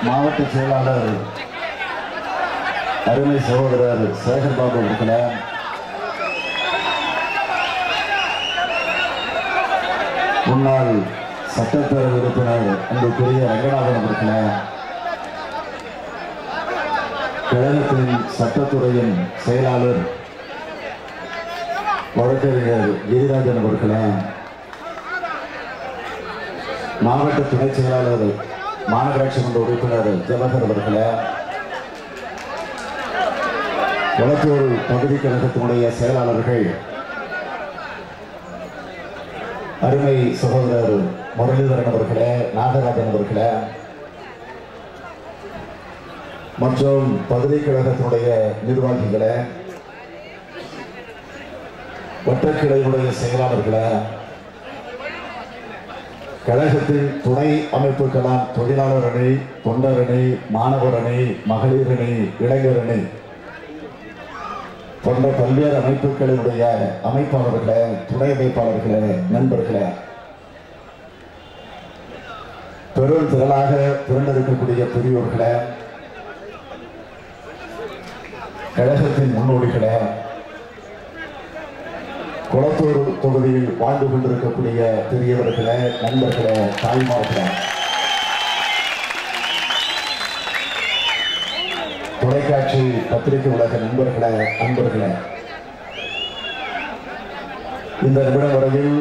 மாவட்ட செயலாளர் அருமை சகோதரர் சேகர் பாபு அவர்களே முன்னாள் சட்டப்பேரவை உறுப்பினர் அன்புக்குரிய ரங்கநாதன் அவர்களே கழகத்தின் சட்டத்துறையின் செயலாளர் வழக்கறிஞர் கிரிராஜன் அவர்களே மாவட்ட துணை செயலாளர் மாநகராட்சி மன்ற உறுப்பினர் ஜவஹர் அவர்களே வளத்தூர் பகுதி கழகத்தினுடைய செயலாளர்கள் அருமை சகோதரர் முரளிதரன் அவர்களே நாகராஜன் அவர்களே மற்றும் பகுதி கழகத்தினுடைய நிர்வாகிகளே வட்டக்கிளையுடைய செயலாளர்களே கழகத்தின் துணை அமைப்புகளாம் தொழிலாளர் அணி தொண்டர் அணி மாணவர் அணி மகளிர் அணி இளைஞர் அணி போன்ற பல்வேறு அமைப்புகளினுடைய அமைப்பாளர்களே துணை அமைப்பாளர்களே நண்பர்களே பெரும் திரளாக திரண்டிருக்கக்கூடிய பெரியோர்களே கழகத்தின் முன்னோடிகளே குளத்தூர் தொகுதியில் வாழ்ந்து கொண்டிருக்கக்கூடிய பெரியவர்களே நண்பர்களே தாய்மார்களே தொலைக்காட்சி பத்திரிகை உலக நண்பர்களே அன்பர்களே இந்த நிமிடம் வரையில்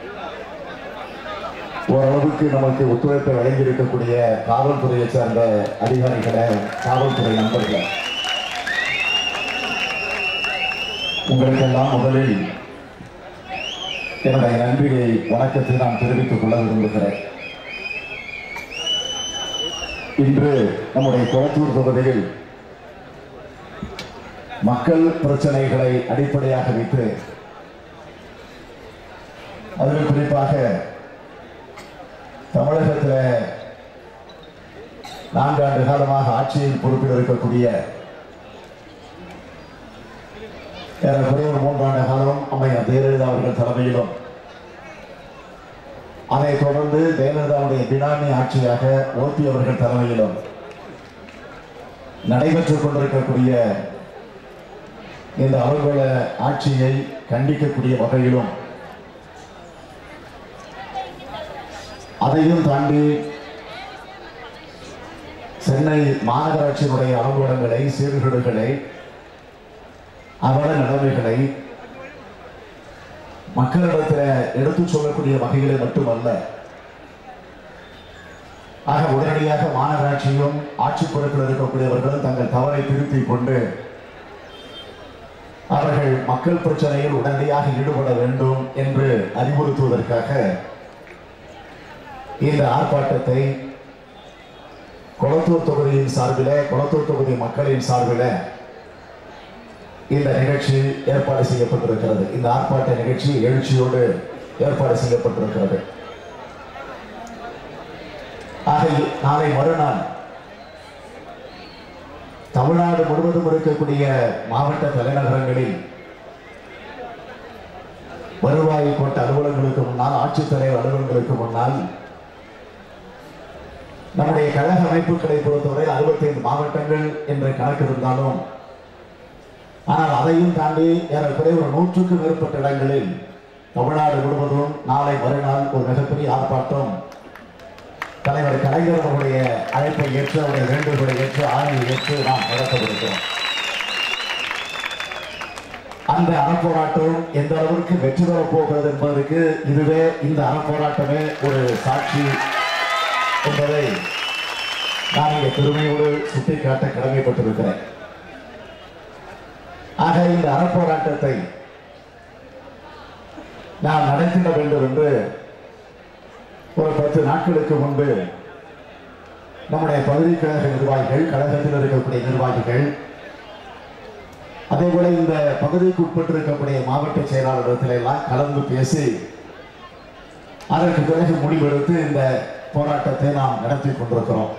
ஓரளவுக்கு நமக்கு ஒத்துழைப்பை வழங்கியிருக்கக்கூடிய காவல்துறையை சார்ந்த அதிகாரிகளே காவல்துறை நண்பர்களே உங்களுக்கெல்லாம் முதலில் என்னுடைய நன்றியை வணக்கத்தை நான் தெரிவித்துக் கொள்ள விரும்புகிறேன் இன்று நம்முடைய குளத்தூர் தொகுதியில் மக்கள் பிரச்சனைகளை அடிப்படையாக வைத்து அதில் குறிப்பாக தமிழகத்தில் நான்காண்டு காலமாக ஆட்சியில் பொறுப்பில் இருக்கக்கூடிய ஏறக்குறைய ஒரு மூன்றாண்டு காலம் அம்மையார் ஜெயலலிதா அவர்கள் தலைமையிலும் அதைத் தொடர்ந்து ஜெயலலிதாவுடைய பினாமி ஆட்சியாக ஓபி அவர்கள் தலைமையிலும் நடைபெற்றுக் கொண்டிருக்கக்கூடிய இந்த அவர்கள ஆட்சியை கண்டிக்கக்கூடிய வகையிலும் அதையும் தாண்டி சென்னை மாநகராட்சியினுடைய அலுவலகங்களை சீர்கேடுகளை அவல நிலைமைகளை மக்களிடத்தில் எடுத்துச் சொல்லக்கூடிய வகைகளை மட்டுமல்ல ஆக உடனடியாக மாநகராட்சியும் ஆட்சி பொறுப்பில் இருக்கக்கூடியவர்களும் தங்கள் தவறை திருத்திக் கொண்டு அவர்கள் மக்கள் பிரச்சனையில் உடனடியாக ஈடுபட வேண்டும் என்று அறிவுறுத்துவதற்காக இந்த ஆர்ப்பாட்டத்தை கொளத்தூர் தொகுதியின் சார்பில் கொளத்தூர் தொகுதி மக்களின் சார்பில் இந்த நிகழ்ச்சி ஏற்பாடு செய்யப்பட்டிருக்கிறது இந்த ஆர்ப்பாட்ட நிகழ்ச்சி எழுச்சியோடு ஏற்பாடு செய்யப்பட்டிருக்கிறது ஆக நாளை மறுநாள் தமிழ்நாடு முழுவதும் இருக்கக்கூடிய மாவட்ட தலைநகரங்களில் வருவாய் கோட்ட அலுவலகங்களுக்கு முன்னால் ஆட்சித்தலைவர் அலுவலகங்களுக்கு முன்னால் நம்முடைய கழக அமைப்புகளை பொறுத்தவரை அறுபத்தைந்து மாவட்டங்கள் என்ற கணக்கு இருந்தாலும் ஆனால் அதையும் தாண்டி ஏறக்குறைய ஒரு நூற்றுக்கும் மேற்பட்ட இடங்களில் தமிழ்நாடு முழுவதும் நாளை மறுநாள் ஒரு மிகப்பெரிய ஆர்ப்பாட்டம் தலைவர் கலைஞர் அவருடைய அழைப்பை ஏற்று அவருடைய வேண்டுகோளை ஏற்று ஆணையை ஏற்று நாம் நடத்தவிருக்கிறோம் அந்த அறப்போராட்டம் எந்த அளவிற்கு வெற்றி பெறப் போகிறது என்பதற்கு இதுவே இந்த அறப்போராட்டமே ஒரு சாட்சி என்பதை நான் இங்கே பெருமையோடு சுட்டிக்காட்ட கடமைப்பட்டிருக்கிறேன் ஆக இந்த அறப்போராட்டத்தை நாம் நடத்திட வேண்டும் என்று ஒரு பத்து நாட்களுக்கு முன்பு நம்முடைய பகுதி கழக நிர்வாகிகள் கழகத்தில் இருக்கக்கூடிய நிர்வாகிகள் அதே போல இந்த பகுதிக்கு உட்பட்டிருக்கக்கூடிய மாவட்ட செயலாளரிடத்தில் எல்லாம் கலந்து பேசி அதற்கு பிறகு முடிவெடுத்து இந்த போராட்டத்தை நாம் நடத்தி கொண்டிருக்கிறோம்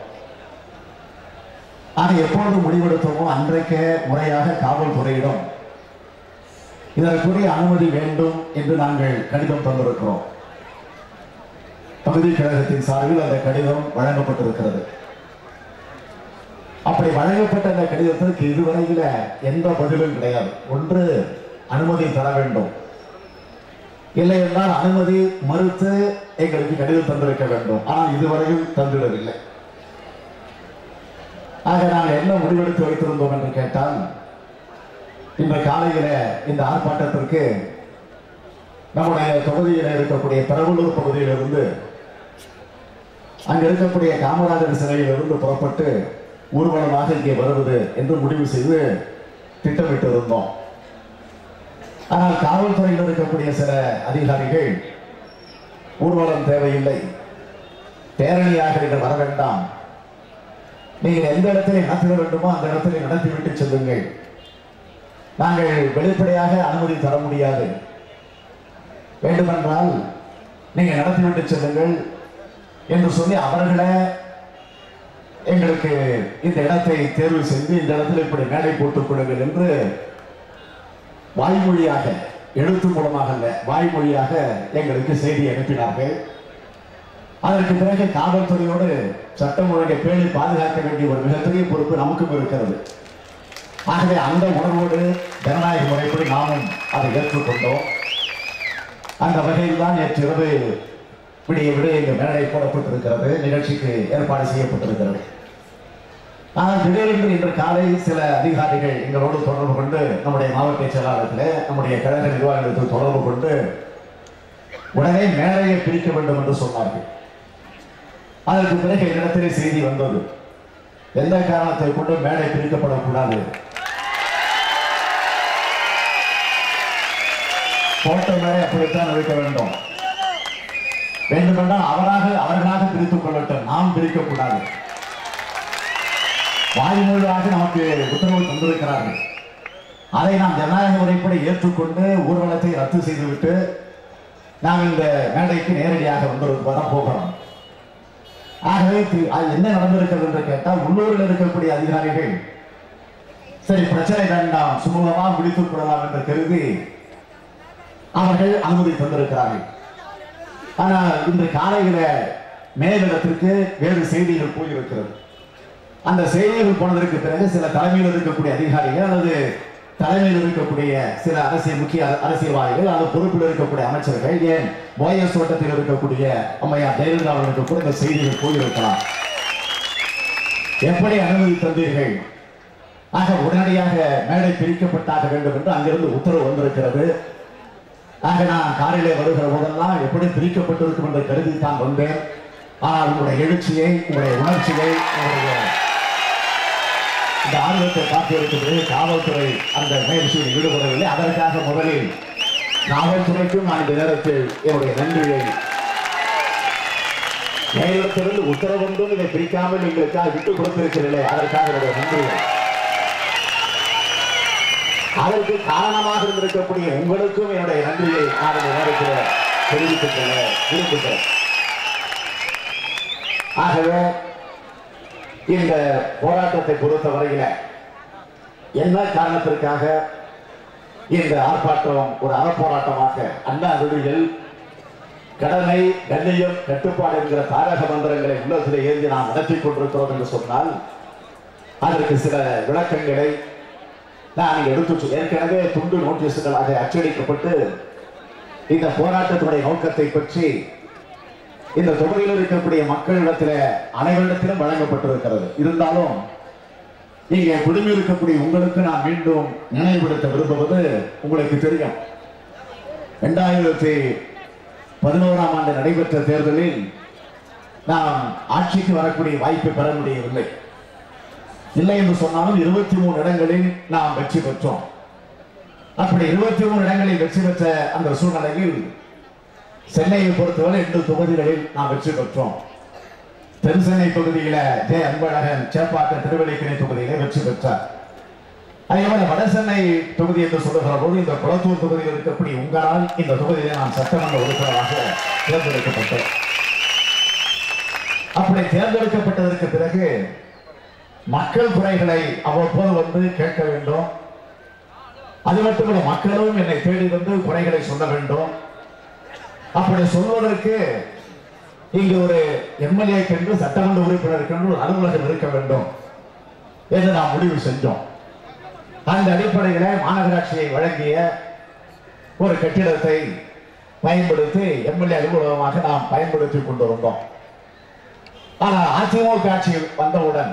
ஆக எப்பொழுது முடிவெடுத்தோமோ அன்றைக்கே முறையாக காவல்துறையிடம் இதற்குரிய அனுமதி வேண்டும் என்று நாங்கள் கடிதம் தந்திருக்கிறோம் பகுதி கழகத்தின் சார்பில் அந்த கடிதம் வழங்கப்பட்டிருக்கிறது அப்படி வழங்கப்பட்ட அந்த கடிதத்திற்கு இதுவரையில எந்த பதிலும் கிடையாது ஒன்று அனுமதி தர வேண்டும் இல்லை என்றால் அனுமதி மறுத்து எங்களுக்கு கடிதம் தந்திருக்க வேண்டும் ஆனால் இதுவரையும் தந்திடவில்லை ஆக நாங்கள் என்ன முடிவெடுத்து வைத்திருந்தோம் என்று கேட்டால் இன்று காலையில இந்த ஆர்ப்பாட்டத்திற்கு நம்முடைய தொகுதியில் இருக்கக்கூடிய பெரம்பலூர் பகுதியிலிருந்து அங்க இருக்கக்கூடிய காமராஜர் சிலையிலிருந்து புறப்பட்டு ஊர்வலமாக இங்கே வருவது என்று முடிவு செய்து திட்டமிட்டு இருந்தோம் ஆனால் காவல்துறையில் இருக்கக்கூடிய சில அதிகாரிகள் ஊர்வலம் தேவையில்லை பேரணியாக நீங்கள் வர வேண்டாம் நீங்கள் எந்த இடத்திலே நடத்திட வேண்டுமோ அந்த இடத்திலே நடத்திவிட்டு செல்லுங்கள் நாங்கள் வெளிப்படையாக அனுமதி தர முடியாது வேண்டுமென்றால் நீங்க நடத்திவிட்டு செல்லுங்கள் என்று சொல்லி அவர்களே எங்களுக்கு இந்த இடத்தை தேர்வு செய்து இந்த இடத்தில் இப்படி மேடை போட்டுக் கொள்ளுங்கள் என்று வாய்மொழியாக எழுத்து மூலமாக அல்ல வாய்மொழியாக எங்களுக்கு செய்தி அனுப்பினார்கள் அதற்கு பிறகு காவல்துறையோடு சட்டம் ஒழுங்கை பேணி பாதுகாக்க வேண்டிய ஒரு மிகப்பெரிய பொறுப்பு நமக்கும் இருக்கிறது ஆகவே அந்த உணர்வோடு ஜனநாயக முறைப்படி நாமும் அதை ஏற்றுக்கொண்டோம் அந்த வகையில் தான் நேற்று இரவு விடிய விட இங்கு மேடை போடப்பட்டிருக்கிறது நிகழ்ச்சிக்கு ஏற்பாடு செய்யப்பட்டிருக்கிறது ஆனால் திடீரென்று இன்று காலை சில அதிகாரிகள் எங்களோடு தொடர்பு கொண்டு நம்முடைய மாவட்ட செயலாளர்களே நம்முடைய கழக நிர்வாகிகளுக்கு தொடர்பு கொண்டு உடனே மேடையை பிரிக்க வேண்டும் என்று சொன்னார்கள் அதற்கு பிறகு என்னிடத்திலே செய்தி வந்தது எந்த காரணத்தை கொண்டு மேடை பிரிக்கப்படக்கூடாது போட்ட மேடை அப்படித்தான் இருக்க வேண்டும் வேண்டுமென்றால் அவராக அவர்களாக பிரித்துக் கொள்ளட்டும் நாம் பிரிக்கக்கூடாது வாய்மொழியாக நமக்கு உத்தரவு தந்திருக்கிறார்கள் அதை நாம் ஜனநாயக முறைப்படி ஏற்றுக்கொண்டு ஊர்வலத்தை ரத்து செய்துவிட்டு நாம் இந்த மேடைக்கு நேரடியாக வந்து வர போகிறோம் ஆகவே தி- அது என்ன நடந்திருக்கிறது என்று கேட்டால் உள்ளூரில் இருக்கக்கூடிய அதிகாரிகள் சரி பிரச்சனை வேண்டாம் சுமூகமாக முடித்துக் கொள்ளலாம் என்று கருதி அவர்கள் அனுமதி தந்திருக்கிறார்கள் ஆனால் இன்று காலையில மேலிடத்திற்கு வேறு செய்திகள் போயிருக்கிறது அந்த செய்திகள் போனதற்கு பிறகு சில தலைமையில் இருக்கக்கூடிய அதிகாரிகள் அல்லது தலைமையில் இருக்கக்கூடிய சில அரசியல் முக்கிய அர- அரசியல்வாதிகள் அல்லது பொறுப்பில் இருக்கக்கூடிய அமைச்சர்கள் ஏன் ஓஎஸ் தோட்டத்தில் இருக்கக்கூடிய அம்மையார் ஜெயலலிதா அவர்களுக்கு கூட இந்த செய்திகள் போயிருக்கலாம் எப்படி அனுமதி தந்தீர்கள் ஆக உடனடியாக மேடை பிரிக்கப்பட்டாக வேண்டும் என்று அங்கிருந்து உத்தரவு வந்திருக்கிறது ஆக நான் காரிலே வருகிற போதெல்லாம் எப்படி பிரிக்கப்பட்டிருக்கும் என்று கருதி தான் வந்தேன் ஆனால் உங்களுடைய எழுச்சியை உங்களுடைய உணர்ச்சியை உங்களுடைய இந்த ஆர்வத்தை பார்த்திருக்கிறது காவல்துறை அந்த முயற்சியில் ஈடுபடவில்லை அதற்காக முதலில் காவல்துறைக்கும் நான் இந்த நேரத்தில் என்னுடைய நன்றியை நேரத்திலிருந்து உத்தரவொன்றும் இதை பிரிக்காமல் எங்களுக்காக விட்டுக் கொடுத்திருக்கிறீர்களே அதற்காக என்னுடைய நன்றியை அதற்கு காரணமாக இருந்திருக்கக்கூடிய உங்களுக்கும் என்னுடைய நன்றியை நான் இந்த நேரத்தில் தெரிவித்துக் கொள்ள விரும்புகிறேன் ஆகவே இந்த போராட்டத்தை பொறுத்த வரையில என்ன காரணத்திற்காக இந்த ஆர்ப்பாட்டம் ஒரு அறப்போராட்டமாக அண்ணா விடுதியில் கடமை கண்ணியம் கட்டுப்பாடு என்கிற தாரக மந்திரங்களை உள்ளத்திலே ஏந்தி நாம் நடத்தி கொண்டிருக்கிறோம் என்று சொன்னால் அதற்கு சில விளக்கங்களை நான் இங்க எடுத்து சொ- ஏற்கனவே துண்டு நோட்டீஸுகளாக அச்சடிக்கப்பட்டு இந்த போராட்டத்தினுடைய நோக்கத்தை பற்றி இந்த தொகுதியில் இருக்கக்கூடிய மக்களிடத்தில் அனைவரிடத்திலும் வழங்கப்பட்டிருக்கிறது இருந்தாலும் இங்கே குடும்பி இருக்கக்கூடிய உங்களுக்கு நான் மீண்டும் நினைவுபடுத்த விரும்புவது உங்களுக்கு தெரியும் இரண்டாயிரத்தி பதினோராம் ஆண்டு நடைபெற்ற தேர்தலில் நாம் ஆட்சிக்கு வரக்கூடிய வாய்ப்பை பெற முடியவில்லை இல்லை என்று சொன்னாலும் இருபத்தி மூணு இடங்களில் நாம் வெற்றி பெற்றோம் அப்படி இருபத்தி மூணு இடங்களில் வெற்றி பெற்ற அந்த சூழ்நிலையில் சென்னையை பொறுத்தவரை எட்டு தொகுதிகளில் நாம் வெற்றி பெற்றோம் தென் சென்னை பகுதியில ஜே அன்பழகன் சேப்பாக்கம் திருவள்ளிக்கணி தொகுதியிலே வெற்றி பெற்றார் அதே போல வட சென்னை தொகுதி என்று சொல்லுகிற போது இந்த குளத்தூர் தொகுதியில் இருக்கக்கூடிய உங்களால் இந்த தொகுதியிலே நான் சட்டமன்ற உறுப்பினராக தேர்ந்தெடுக்கப்பட்டேன் அப்படி தேர்ந்தெடுக்கப்பட்டதற்கு பிறகு மக்கள் குறைகளை அவ்வப்போது வந்து கேட்க வேண்டும் அது மட்டுமல்ல மக்களும் என்னை தேடி வந்து குறைகளை சொல்ல வேண்டும் அப்படி சொல்வதற்கு இங்கு ஒரு எம்எல்ஏ என்று சட்டமன்ற உறுப்பினருக்கு என்று ஒரு அலுவலகம் இருக்க வேண்டும் என்று நாம் முடிவு செஞ்சோம் அந்த அடிப்படையில் மாநகராட்சியை வழங்கிய ஒரு கட்டிடத்தை பயன்படுத்தி எம்எல்ஏ அலுவலகமாக நாம் பயன்படுத்தி கொண்டு வந்தோம் ஆனால் அதிமுக ஆட்சியில் வந்தவுடன்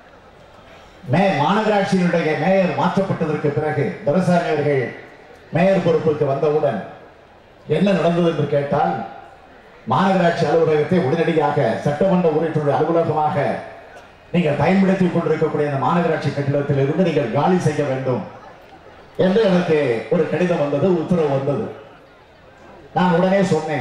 மே மாநகராட்சியினுடைய மேயர் மாற்றப்பட்டதற்கு பிறகு துரைசாமி அவர்கள் மேயர் பொறுப்புக்கு வந்தவுடன் என்ன நடந்தது என்று கேட்டால் மாநகராட்சி அலுவலகத்தை உடனடியாக சட்டமன்ற உறுப்பினர் அலுவலகமாக நீங்கள் பயன்படுத்திக் கொண்டிருக்கக்கூடிய அந்த மாநகராட்சி கட்டிடத்தில் இருந்து நீங்கள் காலி செய்ய வேண்டும் என்று எனக்கு ஒரு கடிதம் வந்தது உத்தரவு வந்தது நான் உடனே சொன்னேன்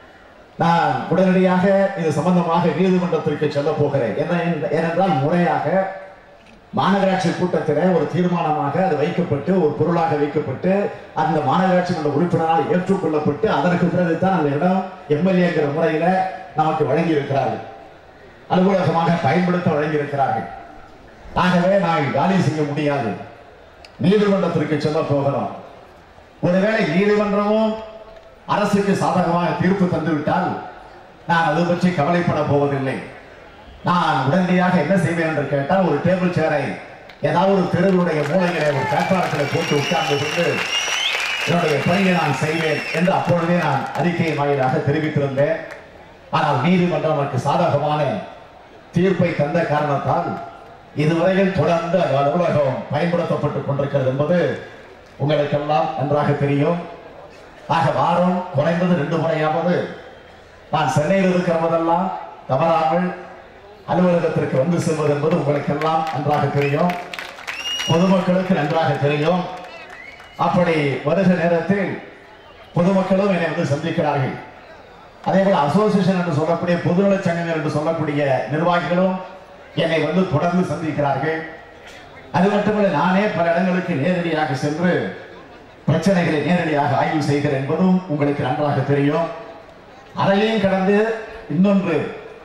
நான் உடனடியாக இது சம்பந்தமாக நீதிமன்றத்திற்கு செல்ல போகிறேன் என்ன ஏனென்றால் முறையாக மாநகராட்சி கூட்டத்தில் ஒரு தீர்மானமாக அது வைக்கப்பட்டு ஒரு பொருளாக வைக்கப்பட்டு அந்த மாநகராட்சி மன்ற உறுப்பினரால் ஏற்றுக்கொள்ளப்பட்டு அதற்கு பிறகு தான் அந்த இடம் எம்எல்ஏங்கிற முறையில நமக்கு வழங்கி இருக்கிறார்கள் அலுவலகமாக பயன்படுத்த வழங்கி இருக்கிறார்கள் ஆகவே நான் காலி செய்ய முடியாது நீதிமன்றத்திற்கு செல்ல போகிறோம் ஒருவேளை நீதிமன்றமும் அரசுக்கு சாதகமாக தீர்ப்பு தந்துவிட்டால் நான் அது பற்றி கவலைப்பட போவதில்லை நான் உடனடியாக என்ன செய்வேன் என்று கேட்டால் ஒரு டேபிள் சேரை ஏதாவது ஒரு தெருவுடைய மூலைகளை ஒரு பிளாட்பாரத்தில் போட்டு உட்கார்ந்து கொண்டு என்னுடைய பணியை நான் செய்வேன் என்று அப்பொழுதே நான் அறிக்கையின் வாயிலாக தெரிவித்திருந்தேன் ஆனால் நீதிமன்றம் எனக்கு சாதகமான தீர்ப்பை தந்த காரணத்தால் இதுவரையில் தொடர்ந்து அந்த அலுவலகம் பயன்படுத்தப்பட்டுக் கொண்டிருக்கிறது என்பது உங்களுக்கெல்லாம் நன்றாக தெரியும் ஆக வாரம் குறைந்தது ரெண்டு முறையாவது நான் சென்னையில் இருக்கிற போதெல்லாம் தவறாமல் அலுவலகத்திற்கு வந்து செல்வது என்பது உங்களுக்கெல்லாம் நன்றாக தெரியும் பொதுமக்களுக்கு நன்றாக தெரியும் அப்படி வருகிற நேரத்தில் பொதுமக்களும் என்னை வந்து சந்திக்கிறார்கள் அதே போல அசோசியேஷன் என்று சொல்லக்கூடிய பொதுநலச் சங்கங்கள் என்று சொல்லக்கூடிய நிர்வாகிகளும் என்னை வந்து தொடர்ந்து சந்திக்கிறார்கள் அது மட்டுமல்ல நானே பல இடங்களுக்கு நேரடியாக சென்று பிரச்சனைகளை நேரடியாக ஆய்வு செய்கிறேன் என்பதும் உங்களுக்கு நன்றாக தெரியும் அதையும் கடந்து இன்னொன்று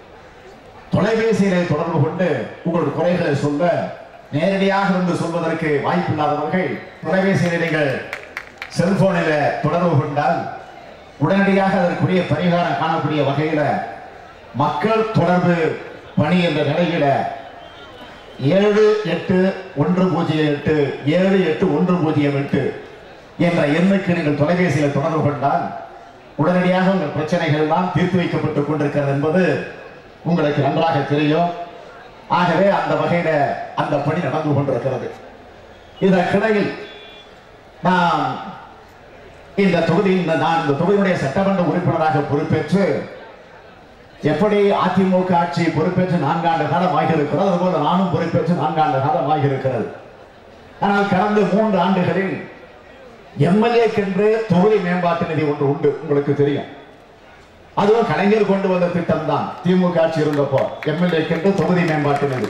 தொலைபேசியிலே தொடர்பு கொண்டு உங்கள் குறைகளை சொல்ல நேரடியாக வந்து சொல்வதற்கு வாய்ப்பில்லாதவர்கள் தொலைபேசியிலே நீங்கள் செல்போனில் தொடர்பு கொண்டால் உடனடியாக அதற்குரிய பரிகாரம் காணக்கூடிய வகையில மக்கள் தொடர்பு பணி என்ற நிலையில ஏழு எட்டு ஒன்று பூஜ்ஜியம் எட்டு ஏழு எட்டு ஒன்று பூஜ்ஜியம் எட்டு என்ற எண்ணுக்கு நீங்கள் தொலைபேசியில் தொடர்பு கொண்டால் உடனடியாக உங்கள் பிரச்சனைகள் எல்லாம் தீர்த்து வைக்கப்பட்டுக் கொண்டிருக்கிறது என்பது உங்களுக்கு நன்றாக தெரியும் ஆகவே அந்த வகையில அந்த பணி நடந்து கொண்டிருக்கிறது இதற்கிடையில் நான் இந்த தொகுதியில் நான் இந்த தொகுதியுடைய சட்டமன்ற உறுப்பினராக பொறுப்பேற்று எப்படி அதிமுக ஆட்சி பொறுப்பேற்று நான்காண்டு காலம் ஆகியிருக்கிறது அதுபோல நானும் பொறுப்பேற்று நான்காண்டு காலம் ஆகியிருக்கிறது ஆனால் கடந்த மூன்று ஆண்டுகளில் எம்எல்ஏக்கென்று தொகுதி மேம்பாட்டு நிதி ஒன்று உண்டு உங்களுக்கு தெரியும் அதுவும் கலைஞர் கொண்டு வந்த திட்டம் தான் திமுக ஆட்சி இருந்தப்போ எம்எல்ஏக்கென்று தொகுதி மேம்பாட்டு நிதி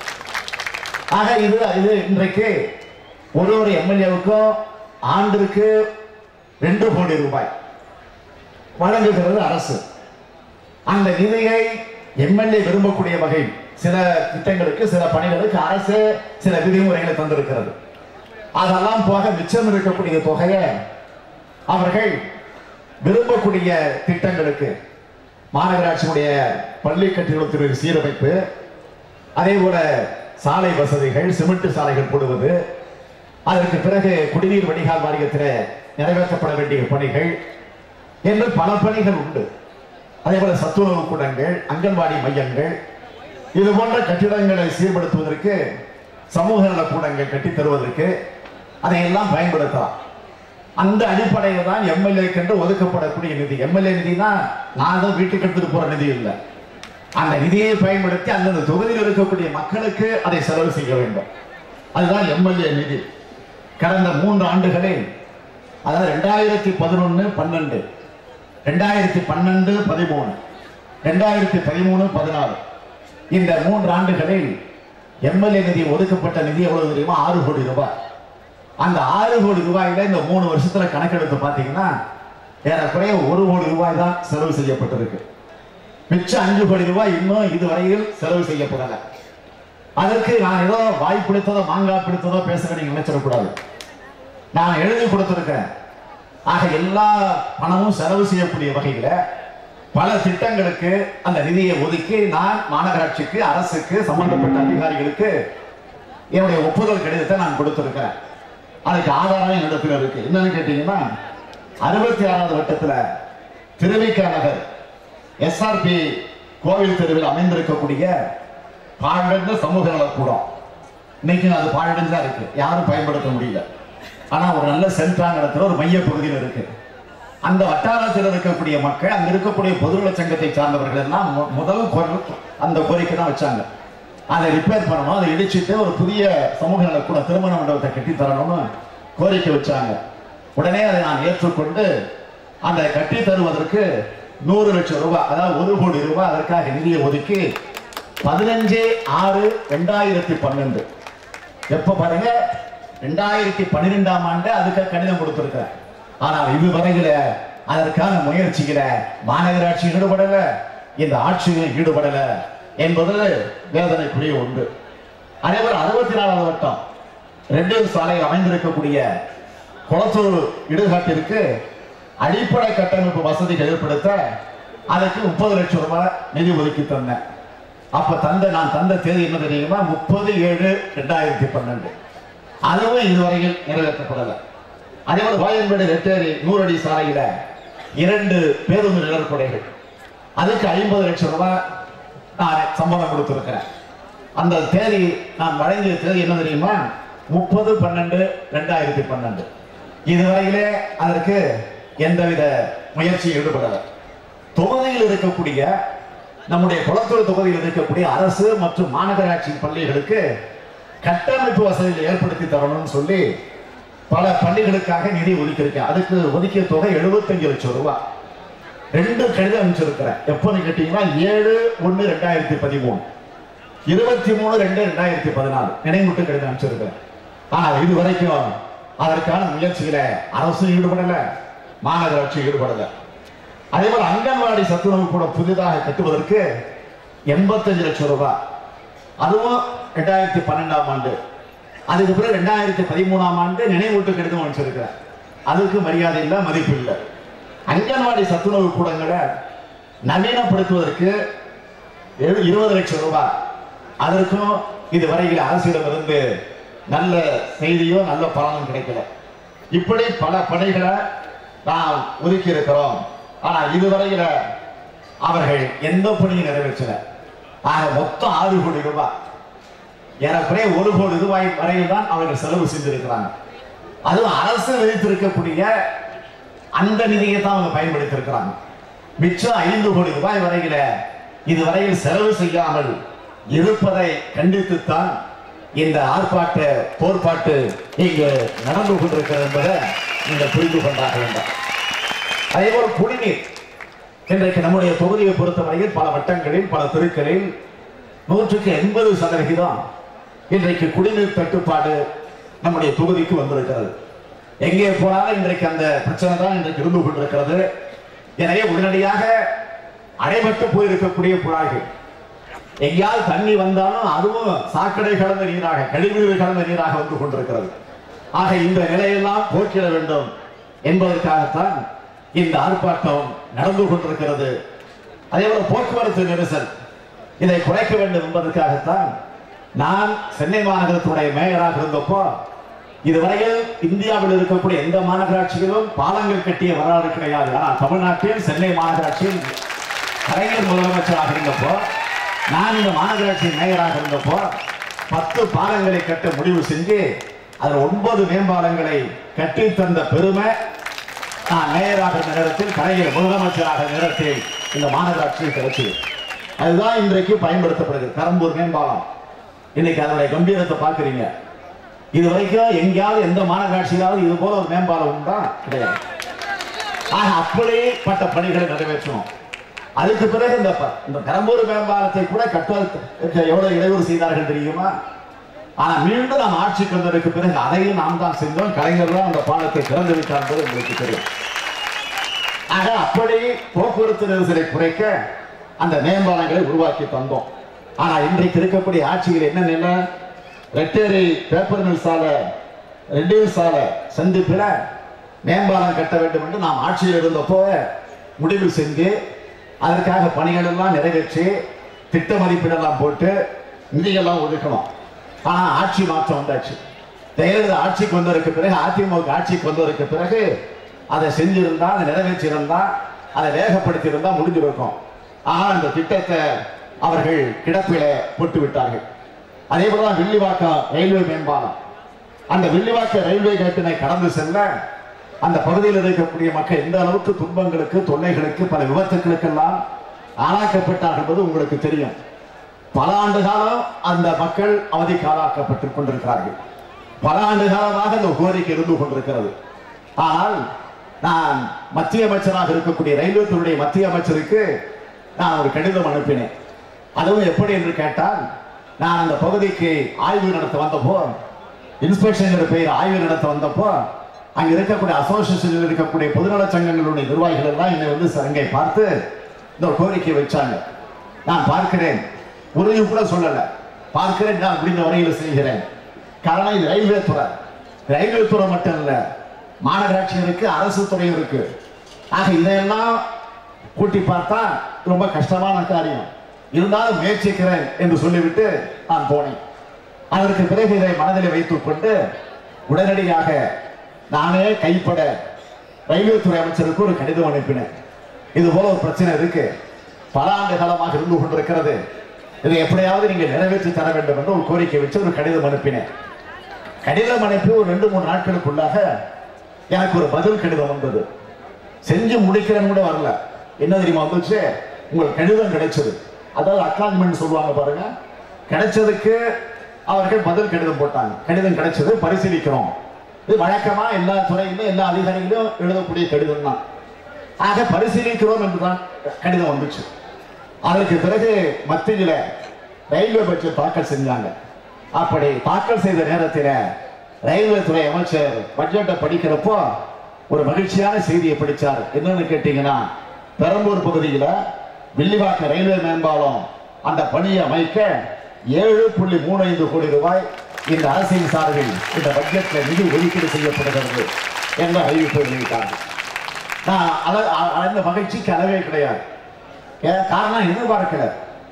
ஆக இது இது இன்றைக்கு ஒரு ஒரு எம்எல்ஏவுக்கும் ஆண்டிற்கு ரெண்டு கோடி ரூபாய் வழங்குகிறது அரசு அந்த நிதியை எம்எல்ஏ விரும்பக்கூடிய வகை சில திட்டங்களுக்கு சில பணிகளுக்கு அரசு சில விதிமுறைகளை தந்திருக்கிறது அதெல்லாம் போக மிச்சம் இருக்கக்கூடிய தொகையை அவர்கள் விரும்பக்கூடிய திட்டங்களுக்கு மாநகராட்சியுடைய பள்ளி கட்டிடத்திற்கு சீரமைப்பு அதே போல சாலை வசதிகள் சிமெண்ட் சாலைகள் போடுவது அதற்கு பிறகு குடிநீர் வடிகால் வாரியத்தில் நிறைவேற்றப்பட வேண்டிய பணிகள் என்று பல பணிகள் உண்டு அதே போல சத்துணவு கூடங்கள் அங்கன்வாடி மையங்கள் இது போன்ற கட்டிடங்களை சீர்படுத்துவதற்கு சமூக நல கூடங்கள் கட்டித் தருவதற்கு அதையெல்லாம் பயன்படுத்தலாம் அந்த அடிப்படையில் தான் எம்எல்ஏக்கென்று ஒதுக்கப்படக்கூடிய நிதி எம்எல்ஏ நிதினா நான் தான் வீட்டுக்கு எடுத்துட்டு போற நிதி இல்லை அந்த நிதியை பயன்படுத்தி அந்தந்த தொகுதியில் இருக்கக்கூடிய மக்களுக்கு அதை செலவு செய்ய வேண்டும் அதுதான் எம்எல்ஏ நிதி கடந்த மூன்று ஆண்டுகளில் அதாவது ரெண்டாயிரத்தி பதினொன்று பன்னெண்டு ரெண்டாயிரத்தி பன்னெண்டு பதிமூணு ரெண்டாயிரத்தி பதிமூணு பதினாறு இந்த மூன்று ஆண்டுகளில் எம்எல்ஏ நிதி ஒதுக்கப்பட்ட நிதி எவ்வளவு தெரியுமா ஆறு கோடி ரூபாய் அந்த ஆறு கோடி ரூபாயில இந்த மூணு வருஷத்துல கணக்கெடுத்து பார்த்தீங்கன்னா ஏறக்குறைய ஒரு கோடி ரூபாய் தான் செலவு செய்யப்பட்டிருக்கு மிச்சம் அஞ்சு கோடி ரூபாய் இன்னும் இதுவரையில் செலவு செய்யப்படல அதற்கு நான் ஏதோ வாய் பிடித்ததோ மாங்காய் பிடித்ததோ பேச நீங்க நினைச்சிடக்கூடாது நான் எழுதி கொடுத்திருக்கிறேன் ஆக எல்லா பணமும் செலவு செய்யக்கூடிய வகையில பல திட்டங்களுக்கு அந்த நிதியை ஒதுக்கி நான் மாநகராட்சிக்கு அரசுக்கு சம்பந்தப்பட்ட அதிகாரிகளுக்கு என்னுடைய ஒப்புதல் கடிதத்தை நான் கொடுத்திருக்கிறேன் அதுக்கு ஆதாரம் என்னிடத்தில் இருக்கு என்னன்னு கேட்டீங்கன்னா அறுபத்தி ஆறாவது வட்டத்துல திருவிக்கா நகர் எஸ்ஆர்பி கோவில் தெருவில் அமைந்திருக்கக்கூடிய பாழடைந்த சமூக நலக்கூடம் இன்னைக்கு அது பாழடைஞ்சா இருக்கு யாரும் பயன்படுத்த முடியல ஆனா ஒரு நல்ல சென்றான இடத்துல ஒரு மைய பகுதியில் இருக்கு அந்த வட்டாரத்தில் இருக்கக்கூடிய மக்கள் அங்க இருக்கக்கூடிய பொதுநல சங்கத்தை சார்ந்தவர்கள் எல்லாம் மு- முதல் குரல் அந்த கோரிக்கை தான் வச்சாங்க அதை ரிப்பேர் பண்ணணும் அதை இடிச்சிட்டு ஒரு புதிய சமூக நலக்கூட திருமண மண்டபத்தை கட்டி தரணும்னு கோரிக்கை வச்சாங்க உடனே அதை நான் ஏற்றுக்கொண்டு அந்த கட்டி தருவதற்கு நூறு லட்சம் ரூபாய் அதாவது ஒரு கோடி ரூபாய் அதற்காக நிதியை ஒதுக்கி பதினஞ்சு ஆறு ரெண்டாயிரத்தி பன்னெண்டு எப்ப பாருங்க ரெண்டாயிரத்தி பன்னிரெண்டாம் ஆண்டு அதுக்கு கடிதம் கொடுத்திருக்கிறேன் ஆனால் இதுவரையில அதற்கான முயற்சியில மாநகராட்சி ஈடுபடல இந்த ஆட்சியும் ஈடுபடல என்பது வேதனைக்குரிய ஒன்று அதே போல அறுபத்தி நாலாவது வட்டம் ரெண்டு சாலையில் அமைந்திருக்கக்கூடிய குளத்தூர் இடுகாட்டிற்கு அடிப்படை கட்டமைப்பு வசதிகள் ஏற்படுத்த அதுக்கு முப்பது லட்சம் ரூபாய் நிதி ஒதுக்கி தந்தேன் அப்ப தந்த நான் தந்த தேதி என்ன தெரியுமா முப்பது ஏழு ரெண்டாயிரத்தி பன்னெண்டு அதுவும் இதுவரையில் நிறைவேற்றப்படல அதே போல வாயன்பேடு ரெட்டேரி நூறடி சாலையில இரண்டு பேருந்து நிழற்படைகள் அதுக்கு ஐம்பது லட்சம் ரூபாய் நான் சம்பளம் கொடுத்திருக்கிறேன் அந்த தேதி நான் வழங்கிய தேதி என்ன தெரியுமா முப்பது பன்னெண்டு ரெண்டாயிரத்தி பன்னெண்டு இதுவரையிலே அதற்கு எந்தவித முயற்சியும் ஈடுபடல தொகுதியில் இருக்கக்கூடிய நம்முடைய குளத்தூர் தொகுதியில் இருக்கக்கூடிய அரசு மற்றும் மாநகராட்சி பள்ளிகளுக்கு கட்டமைப்பு வசதிகள் ஏற்படுத்தி தரணும்னு சொல்லி பல பள்ளிகளுக்காக நிதி ஒதுக்கியிருக்கேன் அதுக்கு ஒதுக்கிய தொகை 75 லட்சம் ரூபாய் ரெண்டு கடிதம் அனுப்பிச்சிருக்கிறேன் எப்போன்னு கேட்டீங்கன்னா ஏழு ஒன்று ரெண்டாயிரத்தி பதிமூணு இருபத்தி மூணு ரெண்டு ரெண்டாயிரத்தி பதினாலு நினைவுட்டு கடிதம் அனுப்பிச்சிருக்கிறேன் ஆனால் இது வரைக்கும் அதற்கான முயற்சிகளை அரசும் ஈடுபடல மாநகராட்சி ஈடுபடல அதே போல அங்கன்வாடி சத்துணவு கூட புதிதாக கட்டுவதற்கு எண்பத்தஞ்சு லட்சம் ரூபாய் அதுவும் ரெண்டாயிரத்தி பன்னெண்டாம் ஆண்டு அதுக்கு பிறகு ரெண்டாயிரத்தி பதிமூணாம் ஆண்டு நினைவூட்டு கடிதம் அனுப்பிச்சிருக்கிறேன் அதுக்கு மரியாதை இல்லை மதிப்பு இல்லை அங்கன்வாடி சத்துணவு கூடங்களை நவீனப்படுத்துவதற்கு எழு- இருபது லட்சம் ரூபாய் அதற்கும் இதுவரையில் அரசிடமிருந்து நல்ல செய்தியோ நல்ல பலனும் கிடைக்கல இப்படி பல பணிகளை நாம் ஒதுக்கி இருக்கிறோம் ஆனா இதுவரையில அவர்கள் எந்த பணியும் நிறைவேற்றல ஆக மொத்தம் ஆறு கோடி ரூபாய் ஏறக்குறைய ஒரு கோடி ரூபாய் வரையில் தான் அவர்கள் செலவு செஞ்சிருக்கிறாங்க அதுவும் அரசு விதித்திருக்கக்கூடிய அந்த நிதியை தான் அவங்க பயன்படுத்தி இருக்கிறாங்க மிச்சம் ஐந்து கோடி ரூபாய் வரையில இதுவரையில் செலவு செய்யாமல் இருப்பதை கண்டித்துத்தான் இந்த ஆர்ப்பாட்ட போர்ப்பாட்டு இங்கு நடந்து கொண்டிருக்கிறது என்பதை நீங்கள் புரிந்து கொண்டாக வேண்டும் அதே போல குடிநீர் இன்றைக்கு நம்முடைய தொகுதியை பொறுத்தவரையில் பல வட்டங்களில் பல தெருக்களில் நூற்றுக்கு எண்பது சதவிகிதம் இன்றைக்கு குடிநீர் தட்டுப்பாடு நம்முடைய தொகுதிக்கு வந்திருக்கிறது எங்கே போனாலும் இன்றைக்கு அந்த பிரச்சனை தான் இன்றைக்கு இருந்து கொண்டிருக்கிறது எனவே உடனடியாக அடைபட்டு போயிருக்கக்கூடிய குழாய்கள் எங்கேயாவது தண்ணி வந்தாலும் அதுவும் சாக்கடை கலந்த நீராக கழிவுநீர் கலந்த நீராக வந்து கொண்டிருக்கிறது ஆக இந்த நிலையெல்லாம் போக்கிட வேண்டும் என்பதற்காகத்தான் இந்த ஆர்ப்பாட்டம் நடந்து கொண்டிருக்கிறது அதே போல போக்குவரத்து நெரிசல் இதை குறைக்க வேண்டும் என்பதற்காகத்தான் நான் சென்னை மாநகரத்துடைய மேயராக இருந்தப்போ இதுவரையில் இந்தியாவில் இருக்கக்கூடிய எந்த மாநகராட்சியிலும் பாலங்கள் கட்டிய வரலாறு கிடையாது ஆனால் தமிழ்நாட்டில் சென்னை மாநகராட்சியில் கலைஞர் முதலமைச்சராக இருந்தப்போ நான் இந்த மாநகராட்சி மேயராக இருந்தப்போ பத்து பாலங்களை கட்ட முடிவு செஞ்சு அதில் ஒன்பது மேம்பாலங்களை கட்டி தந்த பெருமை நான் மேயராக இருந்த நேரத்தில் கலைஞர் முதலமைச்சராக இருந்த நேரத்தில் இந்த மாநகராட்சியில் கிடைச்சது அதுதான் இன்றைக்கு பயன்படுத்தப்படுது கரம்பூர் மேம்பாலம் இன்னைக்கு அதனுடைய கம்பீரத்தை பார்க்குறீங்க இது வரைக்கும் எங்கேயாவது எந்த மாநகராட்சியிலாவது இது போல ஒரு மேம்பாலம் உண்டா கிடையாது ஆக அப்படிப்பட்ட பணிகளை நிறைவேற்றணும் அதுக்கு பிறகு இந்த ப- இந்த பெரம்பூர் மேம்பாலத்தை கூட கட்டுவதற்கு எவ்வளவு இடையூறு செய்தார்கள் தெரியுமா ஆனா மீண்டும் நாம் ஆட்சிக்கு வந்ததற்கு பிறகு அதையும் நாம் தான் செஞ்சோம் கலைஞர் தான் அந்த பாலத்தை திறந்து விட்டார் என்பது உங்களுக்கு தெரியும் ஆக அப்படி போக்குவரத்து நெரிசலை குறைக்க அந்த மேம்பாலங்களை உருவாக்கி தந்தோம் ஆனா இன்றைக்கு இருக்கக்கூடிய ஆட்சியில் என்ன நிலை ரெட்டேரி பேப்பர் மில் சாலை ரெட்டியூர் சாலை சந்திப்பில் மேம்பாலம் கட்ட வேண்டும் என்று நாம் ஆட்சியில் இருந்தப்போ முடிவு செஞ்சு அதற்காக பணிகள் எல்லாம் நிறைவேற்றி திட்ட மதிப்பீடெல்லாம் போட்டு நிதியெல்லாம் ஒதுக்கணும் ஆனா ஆட்சி மாற்றம் வந்தாச்சு ஜெயலலிதா ஆட்சிக்கு வந்ததற்கு பிறகு அதிமுக ஆட்சிக்கு வந்ததற்கு பிறகு அதை செஞ்சிருந்தா அதை நிறைவேற்றியிருந்தா அதை வேகப்படுத்தியிருந்தா முடிஞ்சிருக்கும் ஆனால் அந்த திட்டத்தை அவர்கள் கிடப்பில போட்டு விட்டார்கள் அதே போலதான் வில்லிவாக்கம் ரயில்வே மேம்பாலம் அந்த வில்லிவாக்கம் ரயில்வே கேட்டினை கடந்து செல்ல அந்த பகுதியில் இருக்கக்கூடிய மக்கள் எந்த அளவுக்கு துன்பங்களுக்கு தொல்லைகளுக்கு பல விபத்துக்களுக்கெல்லாம் ஆளாக்கப்பட்டார்கள் என்பது உங்களுக்கு தெரியும் பல ஆண்டு காலம் அந்த மக்கள் அவதிக்கு ஆளாக்கப்பட்டுக் கொண்டிருக்கிறார்கள் பல ஆண்டு காலமாக அந்த கோரிக்கை இருந்து கொண்டிருக்கிறது ஆனால் நான் மத்திய அமைச்சராக இருக்கக்கூடிய ரயில்வே துறையுடைய மத்திய அமைச்சருக்கு நான் ஒரு கடிதம் அனுப்பினேன் அதுவும் எப்படி என்று கேட்டால் நான் அந்த பகுதிக்கு ஆய்வு நடத்த வந்தப்போ இன்ஸ்பெக்ஷன் பெயர் ஆய்வு நடத்த வந்தப்போ அங்க இருக்கக்கூடிய அசோசியேஷனில் இருக்கக்கூடிய பொதுநல சங்கங்களுடைய நிர்வாகிகள் எல்லாம் என்னை வந்து அங்கே பார்த்து இந்த ஒரு கோரிக்கை வச்சாங்க நான் பார்க்கிறேன் உறுதி கூட சொல்லல பார்க்கிறேன் நான் முடிந்த வரையில் செய்கிறேன் காரணம் இது ரயில்வே துறை ரயில்வே துறை மட்டும் இல்ல மாநகராட்சி இருக்கு அரசு துறையும் இருக்கு ஆக இதையெல்லாம் கூட்டி பார்த்தா ரொம்ப கஷ்டமான காரியம் இருந்தாலும் முயற்சிக்கிறேன் என்று சொல்லிவிட்டு நான் போனேன் அதற்கு பிறகு இதை மனதில் வைத்துக் கொண்டு உடனடியாக நானே கைப்பட ரயில்வே துறை அமைச்சருக்கு ஒரு கடிதம் அனுப்பினேன் இது போல ஒரு பிரச்சனை இருக்கு பல ஆண்டு காலமாக இருந்து கொண்டிருக்கிறது இதை எப்படியாவது நீங்கள் நிறைவேற்றி தர வேண்டும் என்று ஒரு கோரிக்கை வச்சு ஒரு கடிதம் அனுப்பினேன் கடிதம் அனுப்பி ஒரு ரெண்டு மூணு நாட்களுக்குள்ளாக எனக்கு ஒரு பதில் கடிதம் வந்தது செஞ்சு முடிக்கிறேன்னு கூட வரல என்ன தெரியுமா வந்துச்சு உங்களுக்கு கடிதம் கிடைச்சது அதாவது அக்னாலஜ்மெண்ட் சொல்லுவாங்க பாருங்க கிடைச்சதுக்கு அவர்கள் பதில் கடிதம் போட்டாங்க கடிதம் கிடைச்சது பரிசீலிக்கிறோம் இது வழக்கமா எல்லா துறையிலும் எல்லா அதிகாரிகளும் எழுதக்கூடிய கடிதம் தான் ஆக பரிசீலிக்கிறோம் என்றுதான் கடிதம் வந்துச்சு அதற்கு பிறகு மத்தியில ரயில்வே பட்ஜெட் தாக்கல் செஞ்சாங்க அப்படி தாக்கல் செய்த நேரத்தில் ரயில்வே துறை அமைச்சர் பட்ஜெட்டை படிக்கிறப்போ ஒரு மகிழ்ச்சியான செய்தியை படிச்சார் என்னன்னு கேட்டீங்கன்னா பெரம்பூர் பகுதியில வில்லிவாக்கம் ரயில்வே மேம்பாலம் அந்த பணியை அமைக்க ஏழு புள்ளி மூணு ஐந்து கோடி ரூபாய் இந்த அரசின் சார்பில் இந்த பட்ஜெட்ல நிதி ஒதுக்கீடு செய்யப்படுகிறது என்ற அறிவிப்பு வெளியிட்டார்கள் நான் அத- அ- அந்த மகிழ்ச்சிக்கு அளவே கிடையாது ஏன் காரணம் எதிர்பார்க்கல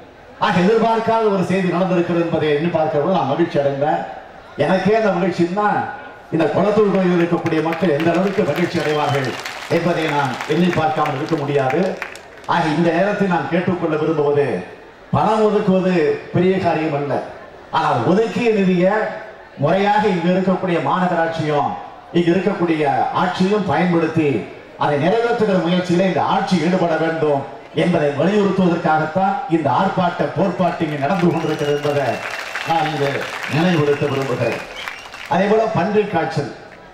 ஆக எதிர்பார்க்காத ஒரு செய்தி நடந்திருக்கிறது என்பதை எண்ணி பார்க்கிறது நான் மகிழ்ச்சி அடைந்தேன் எனக்கே அந்த மகிழ்ச்சின்னா இந்த குளத்தூர் கோயில் இருக்கக்கூடிய மக்கள் எந்த அளவுக்கு மகிழ்ச்சி அடைவார்கள் என்பதை நான் எண்ணி பார்க்காமல் இருக்க முடியாது ஆக இந்த நேரத்தில் நான் கேட்டுக்கொள்ள விரும்புவது பணம் ஒதுக்குவது பெரிய காரியம் அல்ல ஆனால் ஒதுக்கிய நிதியை முறையாக இங்கு இருக்கக்கூடிய மாநகராட்சியும் இங்கு இருக்கக்கூடிய ஆட்சியும் பயன்படுத்தி அதை நிறைவேற்றுகிற முயற்சியில இந்த ஆட்சி ஈடுபட வேண்டும் என்பதை வலியுறுத்துவதற்காகத்தான் இந்த ஆர்ப்பாட்ட போர்ப்பாட்டு இங்கு நடந்து கொண்டிருக்கிறது என்பதை நான் இங்கு நினைவுபடுத்த விரும்புகிறேன் அதே போல பன்றி காய்ச்சல்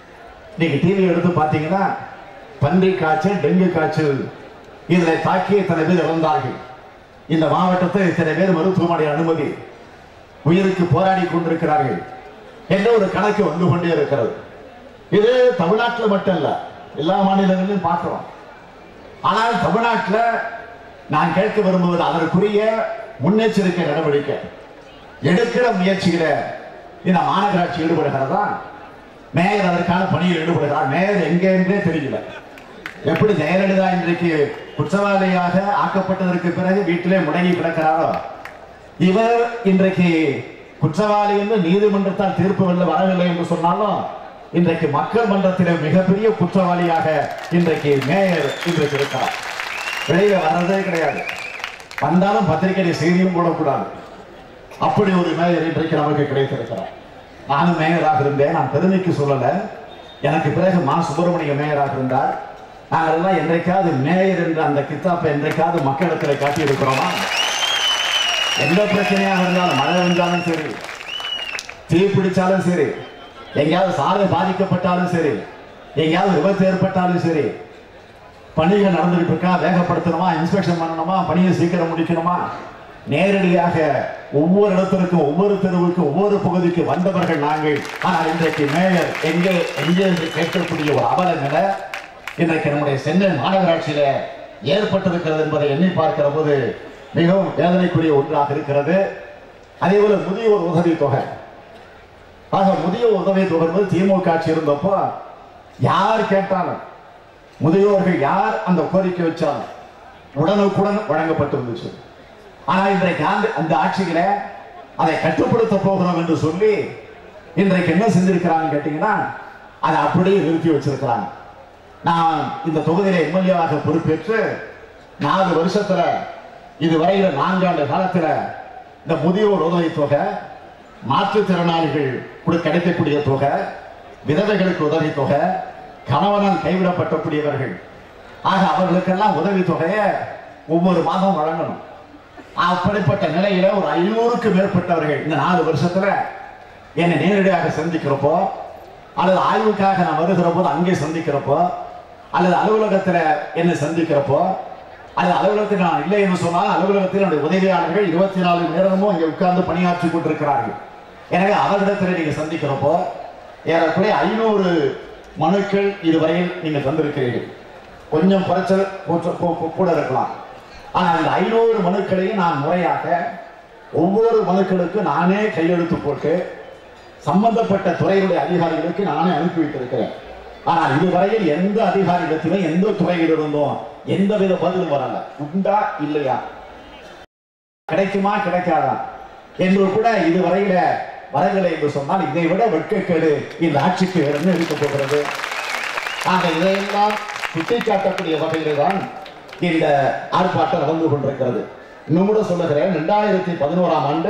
நீங்க டிவி எடுத்து பார்த்தீங்கன்னா பன்றி காய்ச்சல் டெங்கு காய்ச்சல் இதில் தாக்கி இத்தனை பேர் இறந்தார்கள் இந்த மாவட்டத்தில் இத்தனை பேர் மருத்துவமனை அனுமதி உயிருக்கு போராடி கொண்டிருக்கிறார்கள் என்ற ஒரு கணக்கு வந்து கொண்டே இருக்கிறது இது தமிழ்நாட்டில் மட்டும் இல்ல எல்லா மாநிலங்களிலும் பார்க்கிறோம் ஆனால் தமிழ்நாட்டில் நான் கேட்க விரும்புவது அதற்குரிய முன்னெச்சரிக்கை நடவடிக்கை எடுக்கிற முயற்சியில இந்த மாநகராட்சி ஈடுபடுகிறதா மேயர் அதற்கான பணியில் ஈடுபடுகிறார் மேயர் எங்கே என்றே தெரியல எப்படி ஜெயலலிதா இன்றைக்கு குற்றவாளியாக ஆக்கப்பட்டதற்கு பிறகு வீட்டிலே முடங்கி கிடக்கிறாரோ இவர் இன்றைக்கு குற்றவாளி என்று நீதிமன்றத்தால் தீர்ப்பு வெல்ல வரவில்லை என்று சொன்னாலும் இன்றைக்கு மக்கள் மன்றத்திலே மிகப்பெரிய குற்றவாளியாக இன்றைக்கு மேயர் இன்றைக்கு இருக்கிறார் வெளியில வர்றதே கிடையாது வந்தாலும் பத்திரிகை செய்தியும் போடக்கூடாது அப்படி ஒரு மேயர் இன்றைக்கு நமக்கு கிடைத்திருக்கிறார் நானும் மேயராக இருந்தேன் நான் பெருமைக்கு சொல்லல எனக்கு பிறகு மா சுப்பிரமணிய மேயராக இருந்தார் நாங்கள் எல்லாம் என்றைக்காவது மேயர் என்ற அந்த கித்தாப்பை என்றைக்காவது மக்களிடத்தில் காட்டியிருக்கிறோமா எந்த பிரச்சனையாக இருந்தாலும் மழை வந்தாலும் சரி தீ பிடிச்சாலும் சரி எங்கேயாவது சாலை பாதிக்கப்பட்டாலும் சரி எங்கேயாவது விபத்து ஏற்பட்டாலும் சரி பணிகள் நடந்துட்டு இருக்கா வேகப்படுத்தணுமா இன்ஸ்பெக்ஷன் பண்ணணுமா பணியை சீக்கிரம் முடிக்கணுமா நேரடியாக ஒவ்வொரு இடத்திற்கும் ஒவ்வொரு தெருவுக்கும் ஒவ்வொரு பகுதிக்கு வந்தவர்கள் நாங்கள் ஆனால் இன்றைக்கு மேயர் எங்கே எங்கே என்று கேட்கக்கூடிய ஒரு அவல நிலை இன்றைக்கு நம்முடைய சென்னை மாநகராட்சியில ஏற்பட்டிருக்கிறது என்பதை எண்ணி பார்க்கிற போது மிகவும் வேதனைக்குரிய ஒன்றாக இருக்கிறது அதே போல முதியோர் உதவி தொகை ஆக முதியோர் உதவி தொகை என்பது திமுக ஆட்சி இருந்தப்போ யார் கேட்டாலும் முதியோர்கள் யார் அந்த கோரிக்கை வச்சாலும் உடனுக்குடன் வழங்கப்பட்டிருந்துச்சு ஆனா இன்றைக்கு ஆண்டு அந்த ஆட்சியில அதை கட்டுப்படுத்த போகிறோம் என்று சொல்லி இன்றைக்கு என்ன செஞ்சிருக்கிறாங்க கேட்டீங்கன்னா அதை அப்படியே நிறுத்தி வச்சிருக்கிறாங்க நான் இந்த தொகுதியில எம்எல்ஏவாக பொறுப்பேற்று நாலு வருஷத்துல இதுவரையில நான்காண்டு காலத்துல இந்த முதியோர் உதவி தொகை மாற்றுத்திறனாளிகள் கூட கிடைக்கக்கூடிய தொகை விதவைகளுக்கு உதவி தொகை கணவனால் கைவிடப்பட்டக்கூடியவர்கள் ஆக அவர்களுக்கெல்லாம் உதவி தொகையை ஒவ்வொரு மாதம் வழங்கணும் அப்படிப்பட்ட நிலையில ஒரு ஐநூறுக்கு மேற்பட்டவர்கள் இந்த நாலு வருஷத்துல என்னை நேரடியாக சந்திக்கிறப்போ அல்லது ஆய்வுக்காக நான் வருகிற போது அங்கே சந்திக்கிறப்போ அல்லது அலுவலகத்துல என்னை சந்திக்கிறப்போ அல்லது அலுவலகத்தில் நான் இல்லை என்று சொன்னால் அலுவலகத்தில் என்னுடைய உதவியாளர்கள் இருபத்தி நாலு மணி நேரமும் இங்கே உட்கார்ந்து பணியாற்றி கொண்டிருக்கிறார்கள் எனவே அவர்களிடத்தில் நீங்க சந்திக்கிறப்போ ஏறக்குறைய ஐநூறு மனுக்கள் இதுவரையில் நீங்க தந்திருக்கிறீர்கள் கொஞ்சம் குறைச்சல் கூச்ச- கூ- கூ- கூட இருக்கலாம் ஆனால் இந்த ஐநூறு மனுக்களையும் நான் முறையாக ஒவ்வொரு மனுக்களுக்கு நானே கையெழுத்து போட்டு சம்பந்தப்பட்ட துறையுடைய அதிகாரிகளுக்கு நானே அனுப்பி வைத்திருக்கிறேன் ஆனால் இதுவரையில் எந்த அதிகாரியிடத்திலும் எந்த துறையிலிருந்தும் எந்தவித பதிலும் வரல உண்டா இல்லையா கிடைக்குமா கிடைக்காதா என்று கூட இதுவரையில வரவில்லை என்று சொன்னால் இதை விட வெட்கக்கேடு இந்த ஆட்சிக்கு இருந்து இருக்க போகிறது ஆக இதையெல்லாம் சுட்டிக்காட்டக்கூடிய வகையில் தான் இந்த ஆர்ப்பாட்டம் நடந்து கொண்டிருக்கிறது இன்னும் கூட சொல்லுகிறேன் ரெண்டாயிரத்தி பதினோராம் ஆண்டு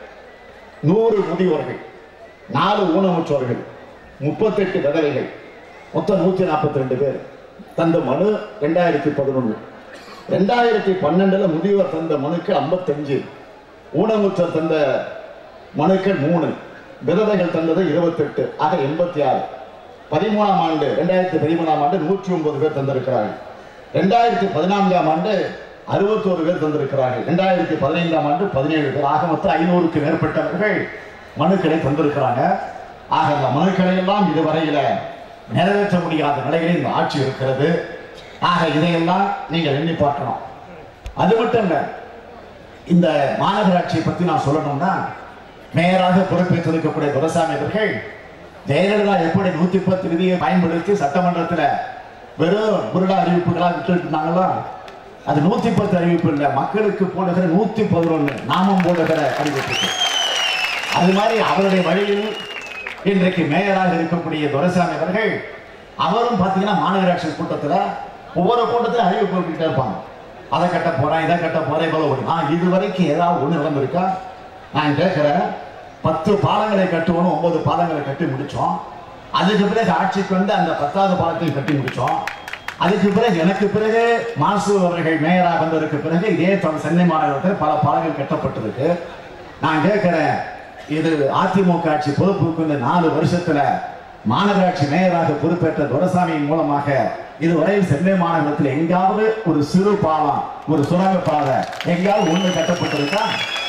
நூறு முதியோர்கள் நாலு ஊனமுற்றோர்கள் முப்பத்தெட்டு விதவைகள் மொத்தம் நூத்தி நாற்பத்தி ரெண்டு பேர் தந்த மனு ரெண்டாயிரத்தி பதினொன்று ரெண்டாயிரத்தி பன்னெண்டுல முதியோர் தந்த மனுக்கள் ஐம்பத்தஞ்சு ஊனமுற்றோர் தந்த மனுக்கள் மூணு விதவைகள் தந்தது இருபத்தெட்டு ஆக எண்பத்தி ஆறு பதிமூணாம் ஆண்டு ரெண்டாயிரத்தி பதிமூணாம் ஆண்டு நூற்றி ஒன்பது பேர் தந்திருக்கிறார்கள் ரெண்டாயிரத்தி பதினான்காம் ஆண்டு அறுபத்தோரு பேர் தந்திருக்கிறார்கள் ரெண்டாயிரத்தி பதினைந்தாம் ஆண்டு பதினேழு பேர் ஆக மொத்தம் ஐநூறுக்கு மேற்பட்டவர்கள் மனுக்களை தந்திருக்கிறாங்க ஆக அந்த மனுக்களை எல்லாம் இதுவரையில நிறைவேற்ற முடியாத நிலையில் இந்த ஆட்சி இருக்கிறது ஆக இதையெல்லாம் நீங்கள் எண்ணி பார்க்கணும் அது மட்டும் இல்ல இந்த மாநகராட்சியை பத்தி நான் சொல்லணும்னா மேயராக பொறுப்பேற்றிருக்கக்கூடிய துரசாமி அவர்கள் ஜெயலலிதா எப்படி நூத்தி பத்து விதியை பயன்படுத்தி சட்டமன்றத்துல வெறும் புருடா அறிவிப்புகளா விட்டு இருந்தாங்களோ அது நூத்தி பத்து அறிவிப்பு இல்ல மக்களுக்கு போடுகிற நூத்தி பதினொன்னு நாமம் போடுகிற அறிவிப்பு அது மாதிரி அவருடைய வழியில் இன்றைக்கு மேயராக இருக்கக்கூடிய துரைசாமி அவர்கள் அவரும் பார்த்தீங்கன்னா மாநகராட்சி கூட்டத்துல ஒவ்வொரு கூட்டத்திலும் அறிவிப்பு போட்டுக்கிட்டே இருப்பாங்க அதை கட்ட போறேன் இதை கட்ட போறேன் இவ்வளவு ஓடி நான் இது வரைக்கும் ஏதாவது ஒண்ணு நடந்திருக்கா நான் கேட்கிறேன் பத்து பாலங்களை கட்டுவோம் ஒன்பது பாலங்களை கட்டி முடிச்சோம் அதுக்கு பிறகு ஆட்சிக்கு வந்து அந்த பத்தாவது பாலத்தையும் கட்டி முடிச்சோம் அதுக்கு பிறகு எனக்கு பிறகு மாசு அவர்கள் மேயராக வந்ததற்கு பிறகு இதே த- சென்னை மாநகரத்தில் பல பாலங்கள் கட்டப்பட்டிருக்கு நான் கேட்கிறேன் இது அதிமுக ஆட்சி பொறுப்புக்கு இந்த நாலு வருஷத்துல மாநகராட்சி மேயராக பொறுப்பேற்ற துரசாமியின் மூலமாக இதுவரையில் சென்னை மாநகரத்தில் எங்காவது ஒரு சிறு பாலம் ஒரு சுரங்க பாதை எங்காவது ஒண்ணு கட்டப்பட்டிருக்கா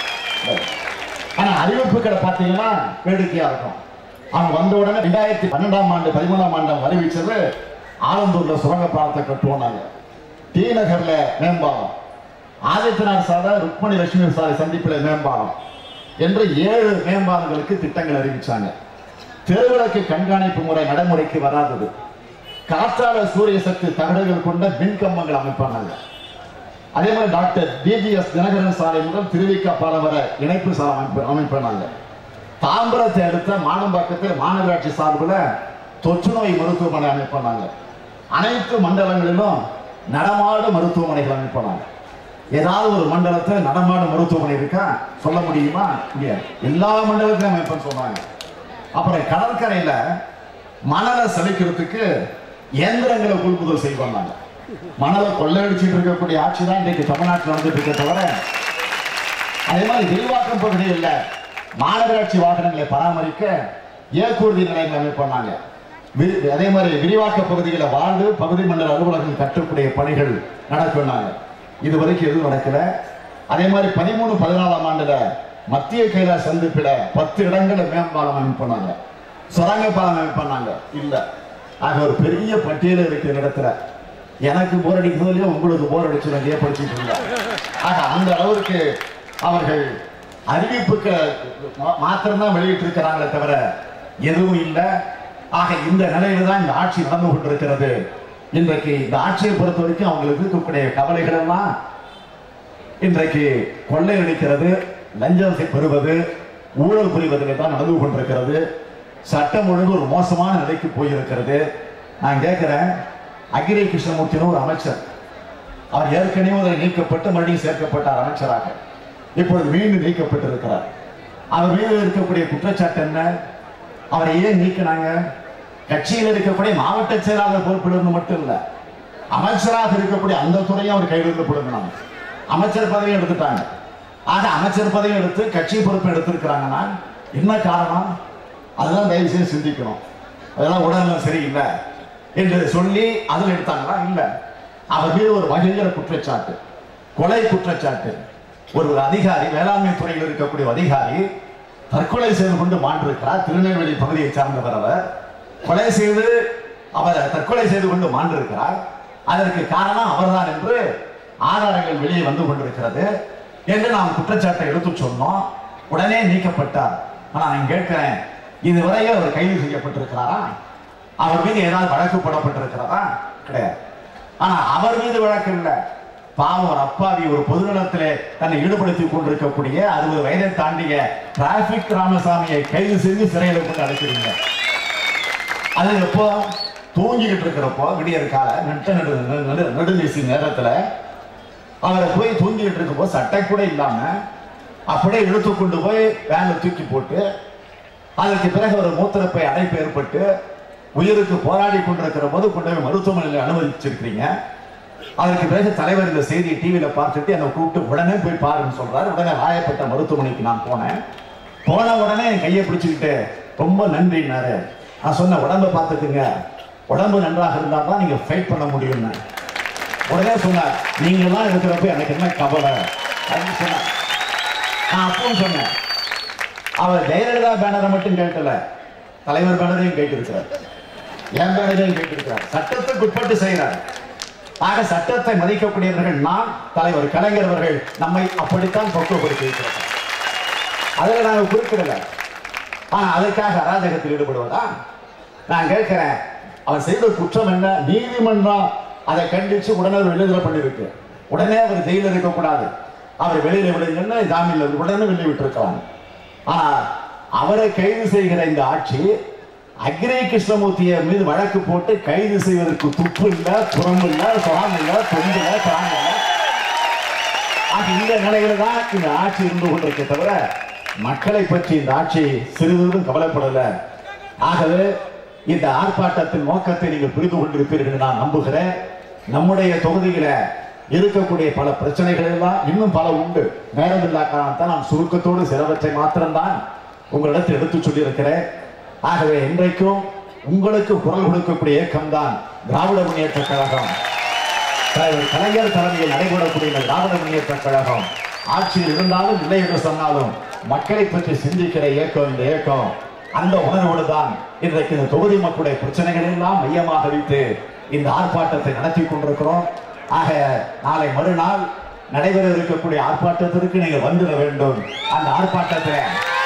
ஆனா அறிவிப்புகளை பார்த்தீங்கன்னா வேடிக்கையா இருக்கும் அவன் வந்த உடனே ரெண்டாயிரத்தி பன்னெண்டாம் ஆண்டு பதிமூணாம் ஆண்டு அவன் அறிவிச்சது ஆலந்தூர்ல சுரங்க பாலத்தை கட்டுவோம் நாங்க டி நகர்ல மேம்பாலம் ஆதித்யநாத் சாலை ருக்மணி லட்சுமி சாலை சந்திப்பில் மேம்பாலம் என்று ஏழு மேம்பாலங்களுக்கு திட்டங்கள் அறிவிச்சாங்க தெருவிளக்கு கண்காணிப்பு முறை நடைமுறைக்கு வராதது காற்றால சூரிய சக்தி தகடுகள் கொண்ட மின்கம்பங்கள் அமைப்பானாங்க அதே மாதிரி டாக்டர் டிஜிஎஸ் தினகரன் சாலை முதல் திருவிக்கா பாலம் வரை இணைப்பு சாலை அமைப்பு அமைப்பினாங்க தாம்பரத்தை அடுத்த மானம்பாக்கத்தில் மாநகராட்சி சார்பில் தொற்று நோய் மருத்துவமனை அமைப்பினாங்க அனைத்து மண்டலங்களிலும் நடமாடு மருத்துவமனைகள் அமைப்பினாங்க ஏதாவது ஒரு மண்டலத்தில் நடமாடு மருத்துவமனை இருக்கா சொல்ல முடியுமா முடியாது எல்லா மண்டலத்திலும் அமைப்புன்னு சொன்னாங்க அப்புறம் கடற்கரையில மணலை செலுக்கிறதுக்கு இயந்திரங்களை கொள்முதல் செய்வாங்க மணலை கொள்ளையடிச்சிட்டு இருக்கக்கூடிய ஆட்சி தான் இன்றைக்கு தமிழ்நாட்டில் நடந்துட்டு இருக்க தவிர அதே மாதிரி விரிவாக்கம் பகுதியில் மாநகராட்சி வாகனங்களை பராமரிக்க ஏக்கூர்தி நிலையங்கள் அமைப்பாங்க விரி- அதே மாதிரி விரிவாக்க பகுதிகளை வாழ்ந்து பகுதி மண்டல அலுவலகம் கட்டக்கூடிய பணிகள் நடக்குனாங்க இது வரைக்கும் எதுவும் நடக்கல அதே மாதிரி பதிமூணு பதினாலாம் ஆண்டுல மத்திய கைலாஷ் சந்திப்பில பத்து இடங்களை மேம்பாலம் அமைப்பாங்க சுரங்க பாலம் அமைப்பாங்க இல்ல ஆக ஒரு பெரிய பட்டியல் இருக்கு இந்த இடத்துல எனக்கு போர் அடிக்கிறதோ இல்லையோ உங்களுக்கு போர் அடிச்சு நிறைய படிச்சுட்டு இருந்தாங்க ஆக அந்த அளவுக்கு அவர்கள் அறிவிப்புகளை மா- மாத்திரம்தான் வெளியிட்டு இருக்கிறாங்களே தவிர எதுவும் இல்லை ஆக இந்த நிலையில தான் இந்த ஆட்சி நடந்து கொண்டிருக்கிறது இன்றைக்கு இந்த ஆட்சியை பொறுத்த வரைக்கும் அவங்களுக்கு இருக்கக்கூடிய கவலைகள் எல்லாம் இன்றைக்கு கொள்ளையடிக்கிறது லஞ்சம் செ- பெறுவது ஊழல் புரிவதில் தான் நடந்து கொண்டிருக்கிறது சட்டம் ஒழுங்கு ஒரு மோசமான நிலைக்கு போயிருக்கிறது நான் கேட்கிறேன் அகிரை கிருஷ்ணமூர்த்தின்னு ஒரு அமைச்சர் அவர் ஏற்கனவே அதில் நீக்கப்பட்டு மறுபடியும் சேர்க்கப்பட்டார் அமைச்சராக இப்பொழுது மீண்டும் நீக்கப்பட்டிருக்கிறார் அவர் மீது இருக்கக்கூடிய குற்றச்சாட்டு என்ன அவரை ஏன் நீக்கினாங்க கட்சியில் இருக்கக்கூடிய மாவட்ட செயலாளர் பொறுப்பிலிருந்து மட்டும் இல்ல அமைச்சராக இருக்கக்கூடிய அந்த துறையும் அவர் கையிலிருந்து பிடுங்கினாங்க அமைச்சர் பதவியும் எடுத்துட்டாங்க ஆக அமைச்சர் பதவியும் எடுத்து கட்சி பொறுப்பு எடுத்திருக்கிறாங்கன்னா என்ன காரணம் அதெல்லாம் தயவு செய்து சிந்திக்கணும் அதெல்லாம் உடல்நலம் சரியில்லை என்று சொல்லி அதில் எடுத்தாங்களா இல்லை அவர் மீது ஒரு வகையிற குற்றச்சாட்டு கொலை குற்றச்சாட்டு ஒரு அதிகாரி வேளாண்மை துறையில் இருக்கக்கூடிய ஒரு அதிகாரி தற்கொலை செய்து கொண்டு மாண்டிருக்கிறார் திருநெல்வேலி பகுதியை சார்ந்தவர் அவர் கொலை செய்து அவர் தற்கொலை செய்து கொண்டு மாண்டிருக்கிறார் அதற்கு காரணம் அவர்தான் என்று ஆதாரங்கள் வெளியே வந்து கொண்டிருக்கிறது என்று நாம் குற்றச்சாட்டை எடுத்து சொன்னோம் உடனே நீக்கப்பட்டார் ஆனா நான் கேட்கிறேன் இதுவரை அவர் கைது செய்யப்பட்டிருக்கிறாரா அவர் மீது ஏதாவது வழக்கு போடப்பட்டிருக்கிறதா கிடையாது ஆனா அவர் மீது வழக்கு இல்லை பாவம் ஒரு அப்பாவி ஒரு பொதுநலத்திலே தன்னை ஈடுபடுத்திக் கொண்டிருக்கக்கூடிய அறுபது வயதை தாண்டிய டிராபிக் ராமசாமியை கைது செய்து சிறையில் கொண்டு அடைக்கிறீங்க அது எப்போ தூங்கிக்கிட்டு இருக்கிறப்போ விடியற் கால நட்ட நடு நடு நடுநீசி நேரத்துல அவரை போய் தூங்கிக்கிட்டு இருக்கப்போ சட்டை கூட இல்லாம அப்படியே இழுத்து கொண்டு போய் வேன்ல தூக்கி போட்டு அதற்கு பிறகு ஒரு மூத்திரப்பை அடைப்பு ஏற்பட்டு உயிருக்கு போராடி கொண்டிருக்கிற போது கொண்டு போய் மருத்துவமனையில் அனுமதிச்சிருக்கிறீங்க அதற்கு பிறகு தலைவர் இந்த செய்தியை டிவியில பார்த்துட்டு என்னை கூப்பிட்டு உடனே போய் பாருன்னு சொல்றாரு உடனே ராயப்பட்ட மருத்துவமனைக்கு நான் போனேன் போன உடனே என் கையை பிடிச்சுக்கிட்டு ரொம்ப நன்றினாரு நான் சொன்ன உடம்ப பார்த்துக்குங்க உடம்பு நன்றாக இருந்தால் தான் நீங்க ஃபைட் பண்ண முடியும்னு உடனே சொன்னார் நீங்க எல்லாம் இருக்கிறப்ப எனக்கு என்ன கவலை அப்படின்னு சொன்னார் நான் அப்பவும் சொன்னேன் அவர் ஜெயலலிதா பேனரை மட்டும் கேட்கல தலைவர் பேனரையும் கேட்டிருக்கிறார் என் பேனரையும் கேட்டிருக்கிறார் சட்டத்துக்கு உட்பட்டு செய்கிறார் ஆக சட்டத்தை மதிக்கக்கூடியவர்கள் நான் தலைவர் கலைஞர் அவர்கள் நம்மை அப்படித்தான் பக்குவப்படுத்தி இருக்கிறார் அதில் நாங்கள் குறிப்பிடல ஆனா அதற்காக அராஜகத்தில் ஈடுபடுவதா நான் கேட்கிறேன் அவர் செய்த குற்றம் என்ன நீதிமன்றம் அதை கண்டிச்சு உடனே ஒரு விடுதலை பண்ணிருக்கு உடனே அவர் ஜெயில இருக்கக்கூடாது அவர் வெளியில விடுங்கன்னா ஜாமீன்ல உடனே வெளியே விட்டுருக்கலாம் ஆனா அவரை கைது செய்கிற இந்த ஆட்சி அக்ரி கிருஷ்ணமூர்த்திய மீது வழக்கு போட்டு கைது செய்வதற்கு துப்பு இல்ல புறம் இல்ல சுகம் இல்ல தொண்டு இல்ல திராணி இல்ல ஆக இந்த நிலையில தான் இந்த ஆட்சி இருந்து கொண்டிருக்க தவிர மக்களை பற்றி இந்த ஆட்சி சிறிதும் கவலைப்படல ஆகவே இந்த ஆர்ப்பாட்டத்தின் நோக்கத்தை நீங்கள் புரிந்து கொண்டிருப்பீர்கள் என்று நான் நம்புகிறேன் நம்முடைய தொகுதியில இருக்கக்கூடிய பல பிரச்சனைகள் எல்லாம் இன்னும் பல உண்டு நேரம் இல்லா காரணத்தால் நான் சுருக்கத்தோடு சிலவற்றை மாத்திரம்தான் உங்களிடத்தில் எடுத்து சொல்லியிருக்கிறேன் ஆகவே இன்றைக்கும் உங்களுக்கு குரல் கொடுக்கக்கூடிய இயக்கம் தான் திராவிட முன்னேற்ற கழகம் தலைவர் கலைஞர் தலைமையில் நடைபெறக்கூடிய இந்த திராவிட முன்னேற்ற கழகம் ஆட்சியில் இருந்தாலும் இல்லை என்று சொன்னாலும் மக்களை பற்றி சிந்திக்கிற இயக்கம் இந்த இயக்கம் அந்த உணர்வோடு தான் இன்றைக்கு இந்த தொகுதி மக்களுடைய பிரச்சனைகள் எல்லாம் மையமாக வைத்து இந்த ஆர்ப்பாட்டத்தை நடத்தி கொண்டிருக்கிறோம் ஆக நாளை மறுநாள் நடைபெற இருக்கக்கூடிய ஆர்ப்பாட்டத்திற்கு நீங்க வந்துட வேண்டும் அந்த ஆர்ப்பாட்டத்தை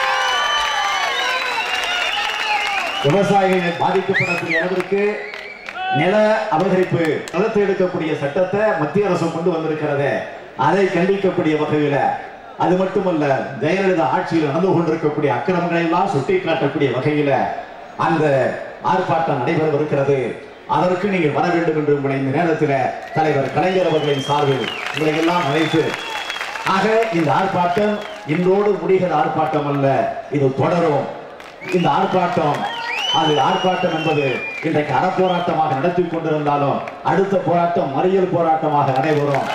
விவசாயிகள் பாதிக்கப்படக்கூடிய அளவிற்கு நில அபகரிப்பு நிலத்தை எடுக்கக்கூடிய சட்டத்தை மத்திய அரசு கொண்டு வந்திருக்கிறது அதை கண்டிக்கக்கூடிய வகையில அது மட்டுமல்ல ஜெயலலிதா ஆட்சியில் நடந்து கொண்டிருக்கக்கூடிய அக்கிரமங்களை எல்லாம் சுட்டிக்காட்டக்கூடிய வகையில அந்த ஆர்ப்பாட்டம் நடைபெறவிருக்கிறது அதற்கு நீங்கள் வர வேண்டும் என்று உங்களை இந்த நேரத்தில் தலைவர் கலைஞர் அவர்களின் சார்பில் உங்களை எல்லாம் அழைத்து ஆக இந்த ஆர்ப்பாட்டம் இன்றோடு முடிகிற ஆர்ப்பாட்டம் அல்ல இது தொடரும் இந்த ஆர்ப்பாட்டம் அது ஆர்ப்பாட்டம் என்பது இன்றைக்கு அறப்போராட்டமாக நடத்தி கொண்டிருந்தாலும் அடுத்த போராட்டம் மறியல் போராட்டமாக நடைபெறும்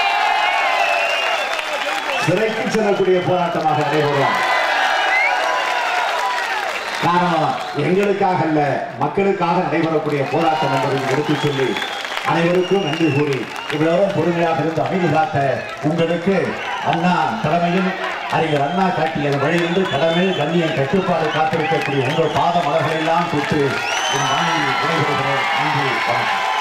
சிறைக்கு செல்லக்கூடிய போராட்டமாக நடைபெறும் காரணம் எங்களுக்காக அல்ல மக்களுக்காக நடைபெறக்கூடிய போராட்டம் என்பதை எடுத்துச் சொல்லி அனைவருக்கும் நன்றி கூறி இவ்வளவு பொறுமையாக இருந்து அமைதி காத்த உங்களுக்கு அண்ணா தலைமையில் அறிஞர் அண்ணா காட்டிய வழியிலிருந்து கடமை கண்ணியம் கட்டுப்பாடு காத்திருக்கக்கூடிய உங்கள் பாத மலர்களெல்லாம் தொட்டு என் வாணியில் விடைபெறுகிறேன் நன்றி வணக்கம்